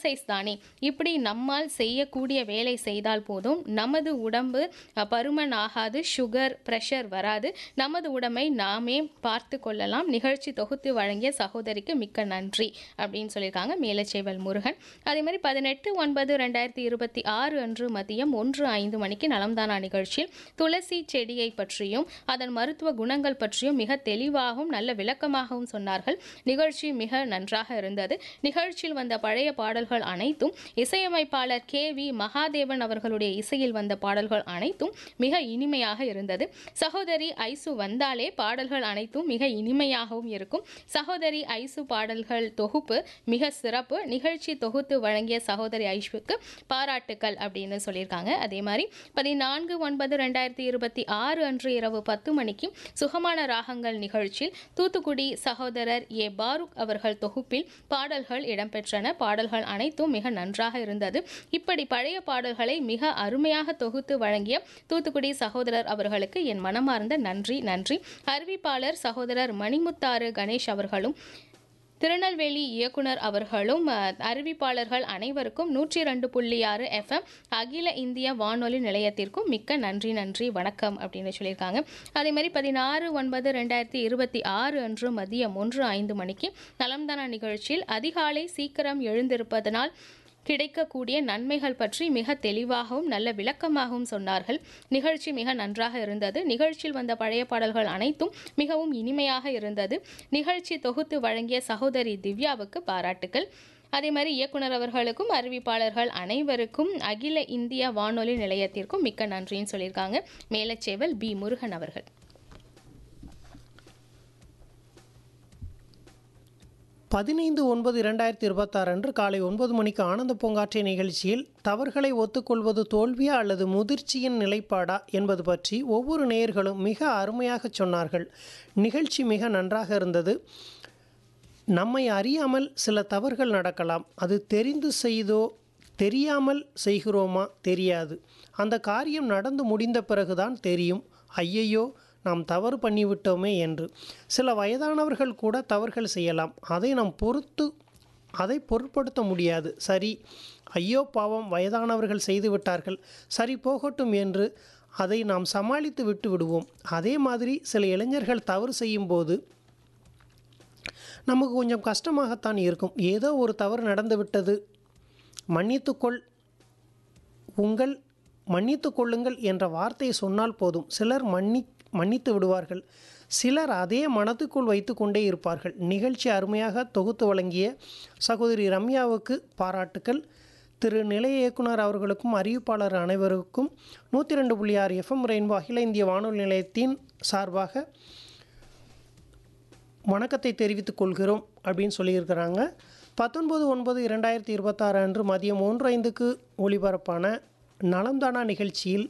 exercise தானே இப்படி நம்மால் செய்யக்கூடிய வேலை செய்தால் போதும் நமது உடம்பு அஹ், பருமன் ஆகாது சுகர் ப்ரெஷர் வராது நமது உடம்பை நாமே பார்த்து கொள்ளலாம் நிகழ்ச்சி தொகுத்து வழங்கிய சகோதரிக்கு மிக்க நன்றி அப்படின்னு சொல்லியிருக்காங்க மேலச்சேவல் முருகன் அதே மாதிரி பதினெட்டு ஒன்பது ரெண்டாயிரத்தி இருபத்தி ஆறு அன்று மதியம் ஒன்று ஐந்து மணிக்கு நலம்தானா நிகழ்ச்சியில் துளசி செடியை பற்றியும் அதன் மருத்துவ குணங்கள் பற்றியும் மிக தெளிவாகவும் நல்ல விளக்கமாகவும் சொன்னார்கள் நிகழ்ச்சி மிக நன்றாக இருந்தது நிகழ்ச்சியில் வந்த பழைய பாடல்கள் அனைத்தும் இசையமைப்பாளர் கே வி மகாதேவன் அவர்களுடைய இசையில் வந்த பாடல்கள் அனைத்தும் மிக இனிமையாக இருந்தது சகோதரி ஐசு வந்தாலே பாடல்கள் அனைத்தும் மிக இனிமையாகவும் இருக்கும் சகோதரி ஐசு பாடல்கள் தொகுப்பு மிக சிறப்பு நிகழ்ச்சி தொகுத்து வழங்கிய சகோதரி ஐஷுக்கு பாராட்டுக்கள் அப்படின்னு சொல்லியிருக்காங்க அதே மாதிரி பதினான்கு ஒன்பது ரெண்டாயிரத்தி இருபத்தி ஆறு அன்று இரவு பத்து மணிக்கு சுகமான ராகங்கள் நிகழ்ச்சியில் தூத்துக்குடி சகோதரர் ஏ பாருக் அவர்கள் தொகுப்பில் பாடல்கள் இடம்பெற்றன பாடல்கள் அனைத்தும் மிக நன்றாக இருந்தது இப்படி பழைய பாடல்களை மிக அருமையாக தொகுத்து வழங்கிய தூத்துக்குடி சகோதரர் அவர்களுக்கு என் மனமார்ந்த நன்றி நன்றி அறிவிப்பாளர் சகோதரர் மணிமுத்தாறு கணேஷ் அவர்களும் திருநெல்வேலி இயக்குனர் அவர்களும் அஹ், அறிவிப்பாளர்கள் அனைவருக்கும் நூற்றி ரெண்டு புள்ளி ஆறு எஃப்எம் அகில இந்திய வானொலி நிலையத்திற்கும் மிக்க நன்றி நன்றி வணக்கம் அப்படின்னு சொல்லியிருக்காங்க அதே மாதிரி பதினாறு ஒன்பது ரெண்டாயிரத்தி இருபத்தி ஆறு அன்று மதியம் ஒன்று ஐந்து மணிக்கு நலம்தானா நிகழ்ச்சியில் அதிகாலை சீக்கிரம் எழுந்திருப்பதனால் கிடைக்கக்கூடிய நன்மைகள் பற்றி மிக தெளிவாகவும் நல்ல விளக்கமாகவும் சொன்னார்கள் நிகழ்ச்சி மிக நன்றாக இருந்தது நிகழ்ச்சியில் வந்த பழைய பாடல்கள் அனைத்தும் மிகவும் இனிமையாக இருந்தது நிகழ்ச்சி தொகுத்து வழங்கிய சகோதரி திவ்யாவுக்கு பாராட்டுக்கள் அதே மாதிரி இயக்குனர் அவர்களுக்கும் அறிவிப்பாளர்கள் அனைவருக்கும் அகில இந்திய வானொலி நிலையத்திற்கும் மிக்க நன்றின்னு சொல்லியிருக்காங்க மேலச்சேவல் பி முருகன் அவர்கள் பதினைந்து ஒன்பது இரண்டாயிரத்தி இருபத்தாறு அன்று காலை ஒன்பது மணிக்கு ஆனந்த பூங்காற்றை நிகழ்ச்சியில் தவறுகளை ஒத்துக்கொள்வது தோல்வியா அல்லது முதிர்ச்சியின் நிலைப்பாடா என்பது பற்றி ஒவ்வொரு நேயர்களும் மிக அருமையாக சொன்னார்கள் நிகழ்ச்சி மிக நன்றாக இருந்தது நம்மை அறியாமல் சில தவறுகள் நடக்கலாம் அது தெரிந்து செய்தோ தெரியாமல் செய்கிறோமா தெரியாது அந்த காரியம் நடந்து முடிந்த பிறகுதான் தெரியும் ஐயையோ நாம் தவறு பண்ணிவிட்டோமே என்று சில வயதானவர்கள் கூட தவறுகள் செய்யலாம் அதை நாம் பொறுத்து அதை பொருட்படுத்த முடியாது சரி ஐயோ பாவம் வயதானவர்கள் செய்து விட்டார்கள் சரி போகட்டும் என்று அதை நாம் சமாளித்து விட்டு விடுவோம் அதே மாதிரி சில இளைஞர்கள் தவறு செய்யும்போது நமக்கு கொஞ்சம் கஷ்டமாகத்தான் இருக்கும் ஏதோ ஒரு தவறு நடந்து விட்டது மன்னித்துக்கொள் உங்கள் மன்னித்து கொள்ளுங்கள் என்ற வார்த்தையை சொன்னால் போதும் சிலர் மன்னி மன்னித்து விடுவார்கள் சிலர் அதே மனத்துக்குள் வைத்து கொண்டே இருப்பார்கள் நிகழ்ச்சி அருமையாக தொகுத்து வழங்கிய சகோதரி ரம்யாவுக்கு பாராட்டுக்கள் திரு நிலைய இயக்குனர் அவர்களுக்கும் அறிவிப்பாளர் அனைவருக்கும் நூற்றி ரெண்டு புள்ளி ஆறு எஃப்எம் ரெயின்போ அகில இந்திய வானொலி நிலையத்தின் சார்பாக வணக்கத்தை தெரிவித்துக் கொள்கிறோம் அப்படின்னு சொல்லியிருக்கிறாங்க பத்தொன்பது ஒன்பது இரண்டாயிரத்தி இருபத்தாறு அன்று மதியம் ஒன்று ஐந்துக்கு ஒளிபரப்பான நலம்தானா நிகழ்ச்சியில்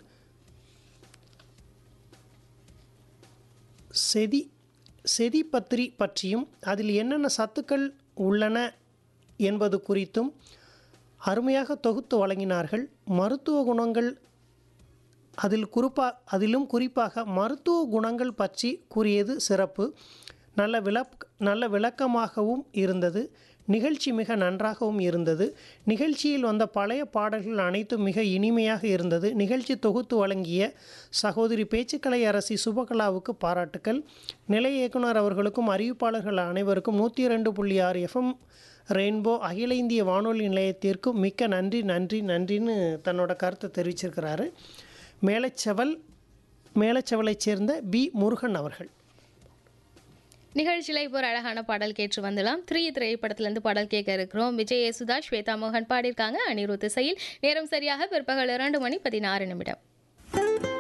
செதி செதி பத்திரி பற்றியும் அதில் என்னென்ன சத்துக்கள் உள்ளன என்பது குறித்தும் அருமையாக தொகுத்து வழங்கினார்கள் மருத்துவ குணங்கள் அதில் குறிப்பா அதிலும் குறிப்பாக மருத்துவ குணங்கள் பற்றி கூறியது சிறப்பு நல்ல விளக் நல்ல விளக்கமாகவும் இருந்தது நிகழ்ச்சி மிக நன்றாகவும் இருந்தது நிகழ்ச்சியில் வந்த பழைய பாடல்கள் அனைத்தும் மிக இனிமையாக இருந்தது நிகழ்ச்சி தொகுத்து வழங்கிய சகோதரி பேச்சுக்கலை அரசி சுபகலாவுக்கு பாராட்டுக்கள் நிலைய இயக்குனர் அவர்களுக்கும் அறிவிப்பாளர்கள் அனைவருக்கும் நூற்றி ரெண்டு புள்ளி ஆறு எஃப்எம் ரெயின்போ அகில இந்திய வானொலி நிலையத்திற்கும் மிக்க நன்றி நன்றி நன்றின்னு தன்னோட கருத்தை தெரிவிச்சிருக்கிறாரு மேலச்செவல் மேலச்செவலைச் சேர்ந்த பி முருகன் அவர்கள் நிகழ்ச்சியில் இப்போ ஒரு அழகான பாடல் கேட்டு வந்துடலாம் த்ரீ திரைப்படத்திலேருந்து பாடல் கேட்க இருக்கிறோம் விஜய் யேசுதாஸ் ஸ்வேதா மோகன் பாடியிருக்காங்க அனிருத் இசையில் நேரம் சரியாக பிற்பகல் இரண்டு மணி பதினாறு நிமிடம்